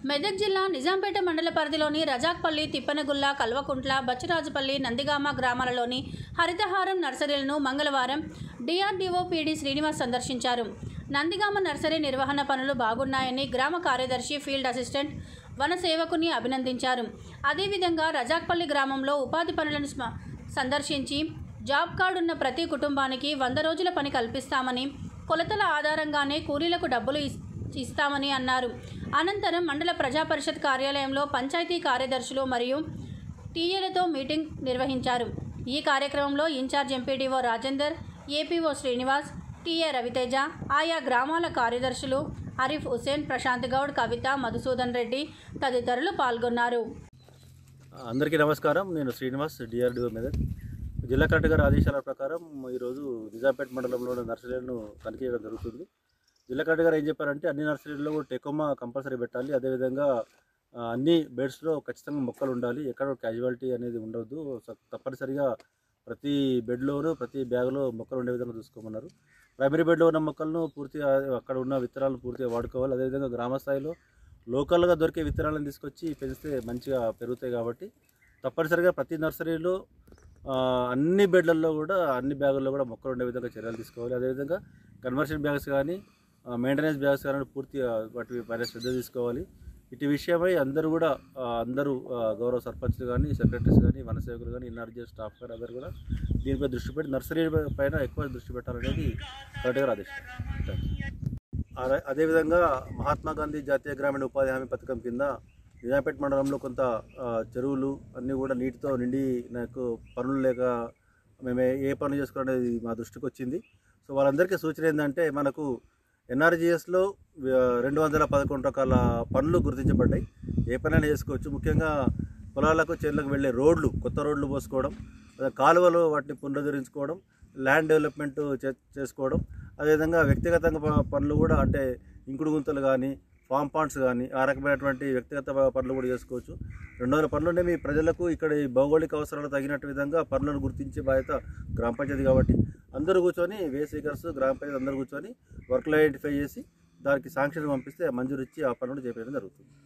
మెదక్ జిల్లా నిజాంపేట మండల పరిధిలోని రజాక్పల్లి తిప్పనగుల్ల కల్వకుంట్ల బచ్చరాజుపల్లి నందిగామ గ్రామాలలోని హరితహారం నర్సరీలను మంగళవారం డిఆర్డీఓ పీడీ శ్రీనివాస్ సందర్శించారు నందిగామ నర్సరీ నిర్వహణ పనులు బాగున్నాయని గ్రామ కార్యదర్శి ఫీల్డ్ అసిస్టెంట్ వన సేవకుని అభినందించారు అదేవిధంగా రజాక్పల్లి గ్రామంలో ఉపాధి పనులను స్మ- సందర్శించి జాబ్ కార్డు ఉన్న ప్రతి కుటుంబానికి వంద రోజుల పని కల్పిస్తామని కొలతల ఆధారంగానే కూలీలకు డబ్బులు ఇస్- ఇస్తామని అన్నారు అనంతరం మండల ప్రజా పరిషత్ కార్యాలయంలో పంచాయతీ కార్యదర్శులు మరియు టీఏలతో మీటింగ్ నిర్వహించారు ఈ కార్యక్రమంలో incharge MPDO Rajender APO Srinivas TA Raviteja ఆయా గ్రామాల కార్యదర్శులు ఆరిఫ్ హుసేన్ ప్రశాంత్ గౌడ్ కవిత మధుసూదన్ రెడ్డి తదితరులు పాల్గొన్నారు అందరికీ నమస్కారం నేను శ్రీనివాస్ డిఆర్డిఓ మెదక్ జిల్లా కలెక్టర్ గారి ఆదేశాల ప్రకారం ఈరోజు నిజాంపేట మండలంలోని నర్సరీలను తనిఖీ చేయడం జరుగుతుంది జిల్లా కలెక్టర్ గారు ఏం చెప్పారంటే అన్ని నర్సరీల్లో కూడా టెకోమా కంపల్సరీ పెట్టాలి అదేవిధంగా ఆ, అన్ని బెడ్స్లో ఖచ్చితంగా మొక్కలు ఉండాలి ఎక్కడ క్యాజువాలిటీ అనేది ఉండవద్దు స- తప్పనిసరిగా ప్రతి బెడ్లోనూ ప్రతి బ్యాగ్లో మొక్కలు ఉండే విధంగా చూసుకోమన్నారు ప్రైమరీ బెడ్లో ఉన్న మొక్కలను పూర్తిగా అక్కడ ఉన్న విత్తనాలను పూర్తిగా వాడుకోవాలి అదేవిధంగా గ్రామ స్థాయిలో లోకల్గా దొరికే విత్తనాలను తీసుకొచ్చి పెంచితే మంచిగా పెరుగుతాయి కాబట్టి తప్పనిసరిగా ప్రతి నర్సరీలో ఆ, అన్ని బెడ్లలో కూడా అన్ని బ్యాగుల్లో కూడా మొక్కలు ఉండే విధంగా చర్యలు తీసుకోవాలి అదేవిధంగా కన్వర్షన్ బ్యాగ్స్ కానీ మెయింటెనెన్స్ బ్యాగ్స్ కానీ పూర్తిగా వాటి పైన శ్రద్ధ తీసుకోవాలి ఇటు విషయమై అందరూ కూడా ఆ, అందరూ ఆ, గౌరవ సర్పంచ్లు కానీ సెక్రటరీస్ కానీ వనసేవకులు కానీ ఇన్ఆర్జీ స్టాఫ్ కానీ అందరూ కూడా దీనిపై దృష్టి పెట్టి నర్సరీ పైన ఎక్కువ దృష్టి పెట్టాలనేది కరెక్ట్గా ఆదేశం థ్యాంక్ యూ. అదే- అదేవిధంగా మహాత్మా గాంధీ జాతీయ గ్రామీణ ఉపాధి హామీ పథకం కింద నిజాంపేట మండలంలో కొంత ఆ, చెరువులు అన్నీ కూడా నీటితో నిండి నాకు పనులు లేక మేము ఏ- ఏ పనులు చేసుకోవాలనేది మా దృష్టికి వచ్చింది సో వాళ్ళందరికీ సూచన ఏంటంటే మనకు ఎన్ఆర్జీఎస్లో రెండు వందల పదకొండు రకాల పనులు గుర్తించబడ్డాయి ఏ పనైనా చేసుకోవచ్చు ముఖ్యంగా పొలాలకు చేనులకు వెళ్ళే రోడ్లు కొత్త రోడ్లు పోసుకోవడం అదే కాలువలు వాటిని పునరుద్ధరించుకోవడం ల్యాండ్ డెవలప్మెంట్ చే చేసుకోవడం అదేవిధంగా వ్యక్తిగతంగా ప- పనులు కూడా అంటే ఇంకుడు గుంతలు కానీ ఫామ్ పాండ్స్ కానీ ఆ రకమైనటువంటి వ్యక్తిగత ప- పనులు కూడా చేసుకోవచ్చు రెండు వందల పనులుంటే మీ ప్రజలకు ఇక్కడ ఈ భౌగోళిక అవసరాలకు తగినట్టు విధంగా పనులను గుర్తించే బాధ్యత గ్రామ పంచాయతీ కాబట్టి అందరూ కూర్చొని వే స్పీకర్స్ గ్రామ పంచాయతీ అందరూ కూర్చొని వర్క్లు ఐడెంటిఫై చేసి దానికి శాంక్షన్ పంపిస్తే మంజూరు ఇచ్చి ఆ పనులు చేపట్టడం జరుగుతుంది